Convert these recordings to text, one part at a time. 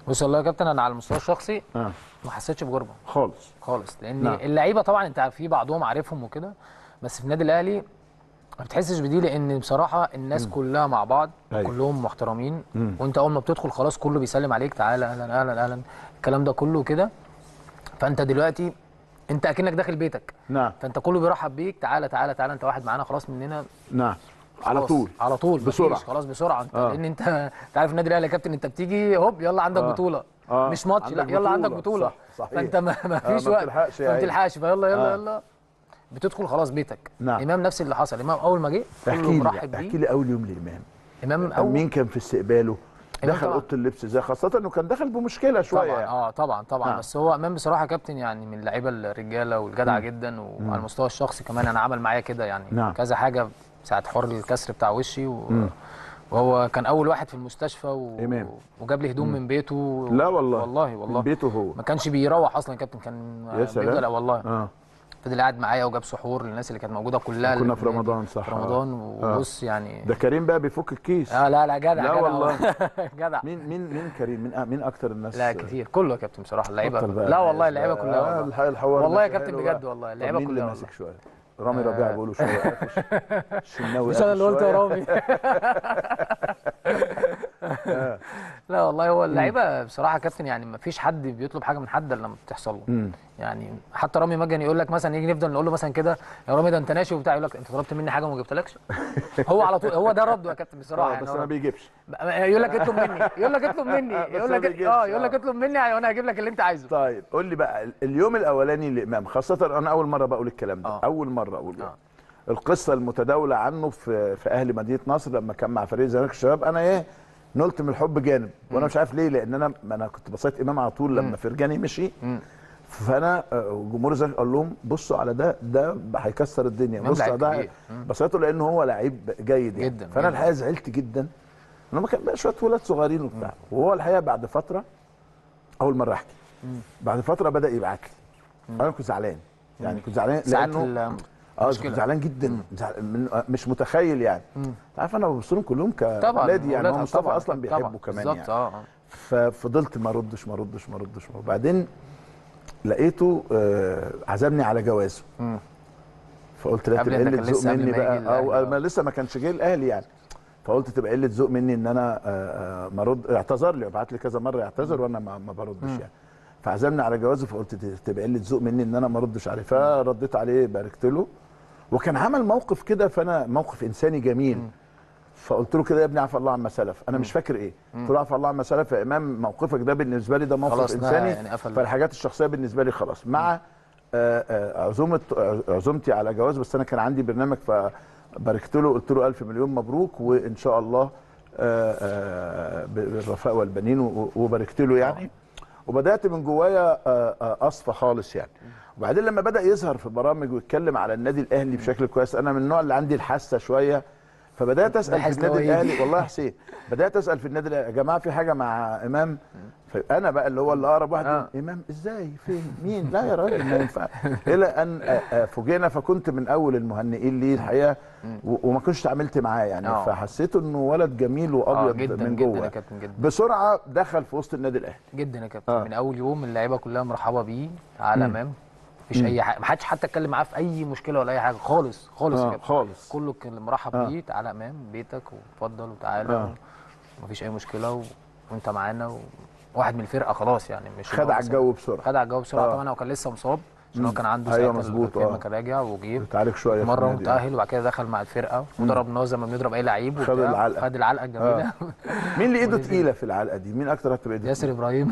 بص والله يا كابتن انا على المستوى الشخصي اه ما حسيتش بغربه خالص خالص لان نعم. اللعيبه طبعا انت في بعضهم عارفهم وكده بس في النادي الاهلي ما بتحسش بدي لان بصراحه الناس كلها مع بعض أيوة. كلهم محترمين مم. وانت اول ما بتدخل خلاص كله بيسلم عليك تعالى اهلا اهلا اهلا الكلام ده كله كده فانت دلوقتي انت اكنك داخل بيتك نعم فانت كله بيرحب بيك تعالى تعالى تعالى انت واحد معانا خلاص مننا نعم على خلاص، طول على طول مفيش، بسرعة. خلاص بسرعه انت آه. لان انت انت عارف النادي الاهلي يا كابتن انت بتيجي هوب يلا عندك آه. بطوله آه. مش ماتش لا عندك يلا عندك بطولة. بطوله صح، صحيح. فانت ما, ما آه، فيش ما وقت بتلحقش يا ما عيني. بتلحقش فيلا يلا آه. يلا بتدخل خلاص بيتك نعم. امام نفس اللي حصل امام اول ما جه كله احكي لي مرحب بقى، احكي بيه لي اول يوم لامام امام أو اول مين كان في استقباله إمام دخل طبعاً. اوضه اللبس ازاي خاصه انه كان دخل بمشكله شويه طبعا يعني. اه طبعا طبعا آه. بس هو امام بصراحه يا كابتن يعني من اللعيبه الرجاله والجدعه جدا وعلى المستوى الشخصي كمان انا عمل معايا كده يعني نعم. كذا حاجه ساعه حوار الكسر بتاع وشي و... وهو كان اول واحد في المستشفى و... إمام. وجاب لي هدوم من بيته لا والله والله والله من بيته هو ما كانش بيروح اصلا يا كابتن كان يا سلام. بيفضل والله اه فضل قاعد معايا وجاب سحور للناس اللي كانت موجوده كلها كنا في اللي- رمضان صح في رمضان آه. وبص يعني ده كريم بقى بيفك الكيس اه لا لا جدع لا جدع والله. جدع مين مين مين كريم مين آه مين اكتر الناس لا كتير كله يا كابتن بصراحه اللعيبه بطل بقى لا والله الناس اللعيبه بقى. كلها آه والله. الح- الحوار والله يا ماشي كابتن حلو بجد بقى. والله طب اللعيبه مين اللي كلها ماسك والله. شويه رامي ربيعه بيقولوا شويه قافش الشناوي مش انا اللي قلت يا قافش رامي لا والله هو اللعيبه بصراحه يا كابتن يعني ما فيش حد بيطلب حاجه من حد الا لما بتحصل له مم. يعني حتى رامي مجن يقول لك مثلا يجي نفضل نقول له مثلا كده يا رامي ده انت ناشي وبتاع يقول لك انت طلبت مني حاجه وما جبتلكش هو على طول هو ده رده يا كابتن بصراحه آه يعني بس هو- ما بيجيبش يقول لك اطلب مني يقول لك اطلب مني بس يقول ما لك بيجيبش، اه يقول لك آه. اطلب مني وانا هجيب لك اللي انت عايزه طيب قول لي بقى اليوم الاولاني لامام خاصه انا اول مره بقول الكلام ده آه. اول مره اقول آه. القصه المتداوله عنه في في اهل مدينه نصر لما كان مع فريق الزمالك الشباب انا ايه نلت من الحب جانب وانا مش عارف ليه لان انا ما انا كنت بصيت امام على طول لما فرجاني مشي مم. فانا آه، جمهور الزمالك قال لهم بصوا على ده ده هيكسر الدنيا إمام بصوا على لعيب ده كبير. مم. بصيته لان هو لعيب جيد يعني. جداً، فانا جداً. الحقيقه زعلت جدا انما كان بقى شويه ولاد صغيرين وبتاع وهو الحقيقه بعد فتره اول مره احكي بعد فتره بدا يبعت لي انا كنت زعلان يعني كنت زعلان ساعات لانه ال- اه مشكلة. كنت زعلان جدا زعل من آه، مش متخيل يعني انت عارف انا ببص لهم كلهم طبعا كاولادي يعني هو ولادها مصطفى طبعاً، اصلا طبعاً، بيحبه كمان بالظبط يعني اه آه. ففضلت ما ردش ما ردش ما ردش وبعدين لقيته آه عزمني على جوازه مم. فقلت لا قبل تبقى ده قله كان ذوق لسه قبل مني ما بقى يجي الأهلي، او آه. ما لسه ما كانش جاي الاهلي يعني فقلت تبقى قله ذوق مني ان انا آه، آه، ما رد اعتذر لي بعت لي كذا مره يعتذر وانا ما, ما بردش يعني فعزمني على جوازه فقلت تبقى قله ذوق مني ان انا ما اردش عليه فرديت عليه باركت له وكان عمل موقف كده فانا موقف انساني جميل فقلت له كده يا ابني عفى الله عما سلف انا مش فاكر ايه قلت له عفى الله عما سلف يا امام موقفك ده بالنسبه لي ده موقف خلاص، ده انساني يعني قفل. فالحاجات الشخصيه بالنسبه لي خلاص مع آه، آه، عزومه عزومتي على جواز بس انا كان عندي برنامج فباركت له قلت له الف مليون مبروك وان شاء الله آه، آه، بالرفاء والبنين و- وباركت له يعني وبدات من جوايا آه، آه، اصفى خالص يعني وبعدين لما بدا يظهر في برامج ويتكلم على النادي الاهلي بشكل كويس انا من النوع اللي عندي الحاسه شويه فبدات اسال في بحس النادي هو يجي. الاهلي والله يا حسين بدات اسال في النادي الاهلي يا جماعه في حاجه مع امام فانا بقى اللي هو اللي اقرب واحد آه. آه. امام ازاي فين مين لا يا راجل ما ينفع الى ان آه، آه، فوجئنا فكنت من اول المهنئين ليه الحقيقه و- وما كنتش اتعاملت معاه يعني آه. فحسيت انه ولد جميل اه وابيض جدا من جدا يا جوه كابتن جدا بسرعه دخل في وسط النادي الاهلي جدا يا كابتن آه. من اول يوم اللعيبه كلها مرحبه بيه تعالى امام مفيش اي حاجه ما حدش حتى اتكلم معاه في اي مشكله ولا اي حاجه خالص خالص يا آه، كابتن خالص. كله كان مرحب آه. بيه تعالى امام بيتك واتفضل وتعالى آه. مفيش اي مشكله و... وانت معانا و... واحد من الفرقه خلاص يعني مش خد اللي هو على مثلا- الجو بسرعه خد على الجو بسرعه آه. طبعا هو كان لسه مصاب عشان هو كان عنده أيوة ساعتها مظبوط، الفيلم آه. كان راجع وجيب اتعالج شويه في مره النادي وتاهل وبعد كده دخل مع الفرقه وضربناه زي ما بنضرب اي لعيب خد وبتاع. العلقة. خد العلقه الجميله آه. مين اللي ايده ونزل. تقيله في العلقه دي مين اكتر هتبقى ايده ياسر ابراهيم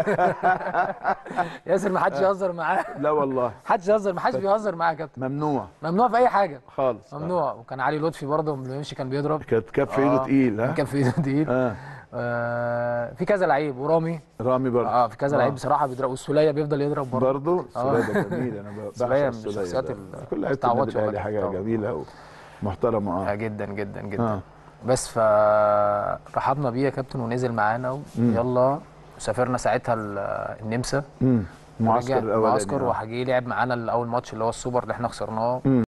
ياسر ما حدش يهزر معاه تقيلة؟ لا والله حدش يهزر ما حدش بيهزر معاه يا كابتن ممنوع ممنوع في اي حاجه خالص ممنوع وكان علي لطفي برضه لما بيمشي كان بيضرب كانت كف ايده آه. تقيل ها كان في ايده تقيل اه آه في كذا لعيب ورامي رامي برضه اه في كذا لعيب بصراحه بيضرب والسوليه بيفضل يضرب برضه برضه آه. سوليه ده جميل انا ب- سولية بعشق من السوليه الشخصيات ده. ال- كل لعيبه بتعوضش النادي الاهلي والله. حاجه طبعا. جميله ومحترمه اه آه جدا جدا جدا آه. بس فرحبنا بيه يا كابتن ونزل معانا ويلا سافرنا ساعتها ال- النمسا امم المعسكر ورجع- الاولاني معسكر آه. وهجي لعب معانا الاول ماتش اللي هو السوبر اللي احنا خسرناه